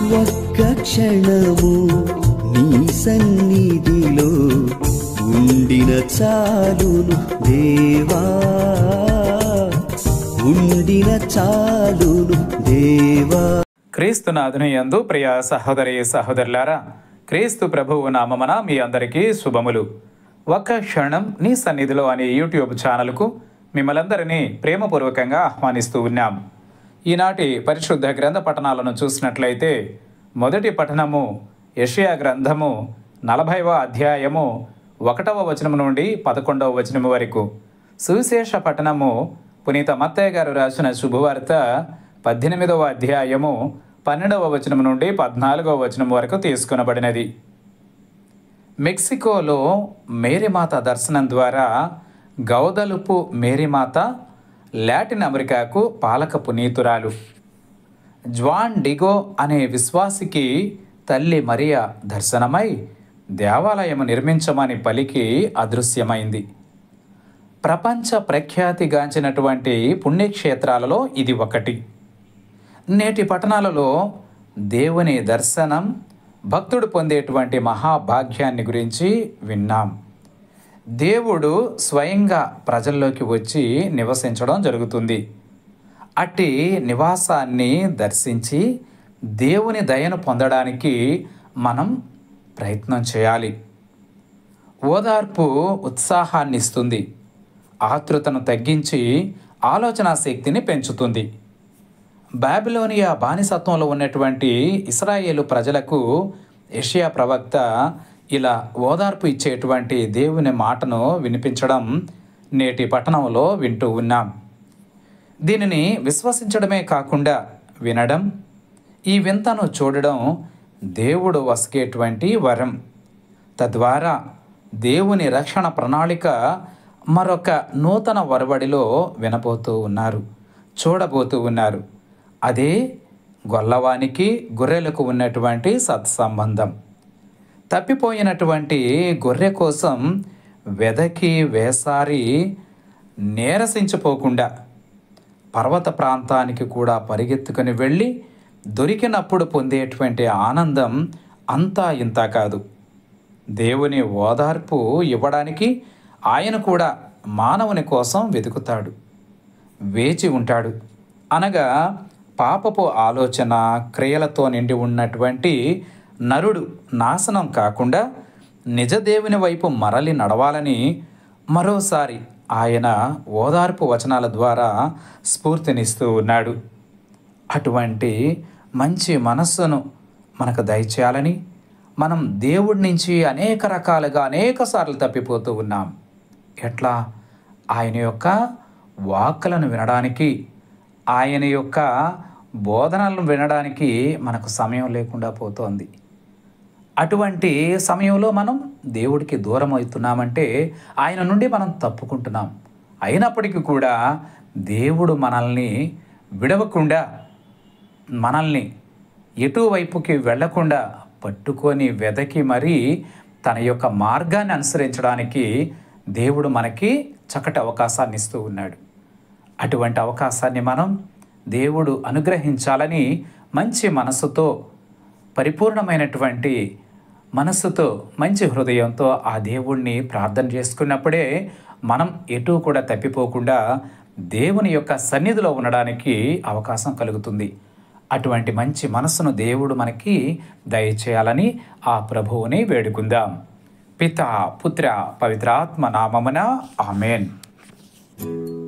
ఒక్క క్షణము నీ సన్నిధిలో ఉండిన చాలును దేవా ఉండిన చాలును దేవా క్రీస్తునాథుని యందు ప్రియ సహోదరి సహోదరులారా క్రీస్తు ప్రభువు నామమున మీ అందరికీ శుభములు ఒక్క క్షణం నీ సన్నిధిలో అనే యూట్యూబ్ ఛానల్కు మిమ్మల్ందరినీ ప్రేమపూర్వకంగా ఆహ్వానిస్తూ ఉన్నాం ఈనాటి పరిశుద్ధ గ్రంథ పఠనాలను చూసినట్లయితే మొదటి పఠనము యషయా గ్రంథము నలభైవ అధ్యాయము ఒకటవ వచనము నుండి పదకొండవ వచనము వరకు సువిశేష పట్టణము పునీత మత్తయ్య గారు రాసిన శుభవార్త పద్దెనిమిదవ అధ్యాయము పన్నెండవ వచనం నుండి పద్నాలుగవ వచనం వరకు తీసుకునబడినది మెక్సికోలో మేరీమాత దర్శనం ద్వారా గౌదలుపు మేరీమాత లాటిన్ అమెరికాకు పాలక పునీతురాలు జ్వాన్ డిగో అనే విశ్వాసికి తల్లి మరియా దర్శనమై దేవాలయం నిర్మించమని పలికి అదృశ్యమైంది ప్రపంచ ప్రఖ్యాతిగాంచినటువంటి పుణ్యక్షేత్రాలలో ఇది ఒకటి నేటి పట్టణాలలో దేవుని దర్శనం భక్తుడు పొందేటువంటి మహాభాగ్యాన్ని గురించి విన్నాం దేవుడు స్వయంగా ప్రజల్లోకి వచ్చి నివసించడం జరుగుతుంది అట్టి నివాసాన్ని దర్శించి దేవుని దయను పొందడానికి మనం ప్రయత్నం చేయాలి ఓదార్పు ఉత్సాహాన్ని ఇస్తుంది ఆతృతను తగ్గించి ఆలోచనా శక్తిని పెంచుతుంది బాబిలోనియా బానిసత్వంలో ఉన్నటువంటి ఇస్రాయేలు ప్రజలకు ఏషియా ప్రవక్త ఇలా ఓదార్పు ఇచ్చేటువంటి దేవుని మాటను వినిపించడం నేటి పట్టణంలో వింటూ ఉన్నాం దీనిని విశ్వసించడమే కాకుండా వినడం ఈ వింతను చూడడం దేవుడు వసికేటువంటి వరం తద్వారా దేవుని రక్షణ ప్రణాళిక మరొక నూతన వరవడిలో వినబోతూ ఉన్నారు చూడబోతూ ఉన్నారు అదే గొల్లవానికి గొర్రెలకు ఉన్నటువంటి సత్సంబంధం తప్పిపోయినటువంటి గొర్రె కోసం వెదకి వేసారి నీరసించిపోకుండా పర్వత ప్రాంతానికి కూడా పరిగెత్తుకుని వెళ్ళి దొరికినప్పుడు పొందేటువంటి ఆనందం అంతా ఇంత కాదు దేవుని ఓదార్పు ఇవ్వడానికి ఆయన కూడా మానవుని కోసం వెతుకుతాడు వేచి ఉంటాడు అనగా పాపపు ఆలోచన క్రియలతో నిండి ఉన్నటువంటి నరుడు నాశనం కాకుండా నిజదేవుని వైపు మరలి నడవాలని మరోసారి ఆయన ఓదార్పు వచనాల ద్వారా స్ఫూర్తినిస్తూ ఉన్నాడు అటువంటి మంచి మనస్సును మనకు దయచేయాలని మనం దేవుడి నుంచి అనేక రకాలుగా అనేక సార్లు తప్పిపోతూ ఉన్నాం ఎట్లా ఆయన యొక్క వాక్కులను వినడానికి ఆయన యొక్క బోధనలను వినడానికి మనకు సమయం లేకుండా పోతోంది అటువంటి సమయంలో మనం దేవుడికి దూరం అవుతున్నామంటే ఆయన నుండి మనం తప్పుకుంటున్నాం అయినప్పటికీ కూడా దేవుడు మనల్ని విడవకుండా మనల్ని ఎటువైపుకి వెళ్లకుండా పట్టుకొని వెదకి మరీ తన యొక్క మార్గాన్ని అనుసరించడానికి దేవుడు మనకి చక్కటి అవకాశాన్ని ఇస్తూ ఉన్నాడు అటువంటి అవకాశాన్ని మనం దేవుడు అనుగ్రహించాలని మంచి మనసుతో పరిపూర్ణమైనటువంటి మనస్సుతో మంచి హృదయంతో ఆ దేవుణ్ణి ప్రార్థన చేసుకున్నప్పుడే మనం ఎటు కూడా తప్పిపోకుండా దేవుని యొక్క సన్నిధిలో ఉండడానికి అవకాశం కలుగుతుంది అటువంటి మంచి మనస్సును దేవుడు మనకి దయచేయాలని ఆ ప్రభువుని వేడుకుందాం పిత పుత్ర పవిత్రాత్మ నామమున ఆమెన్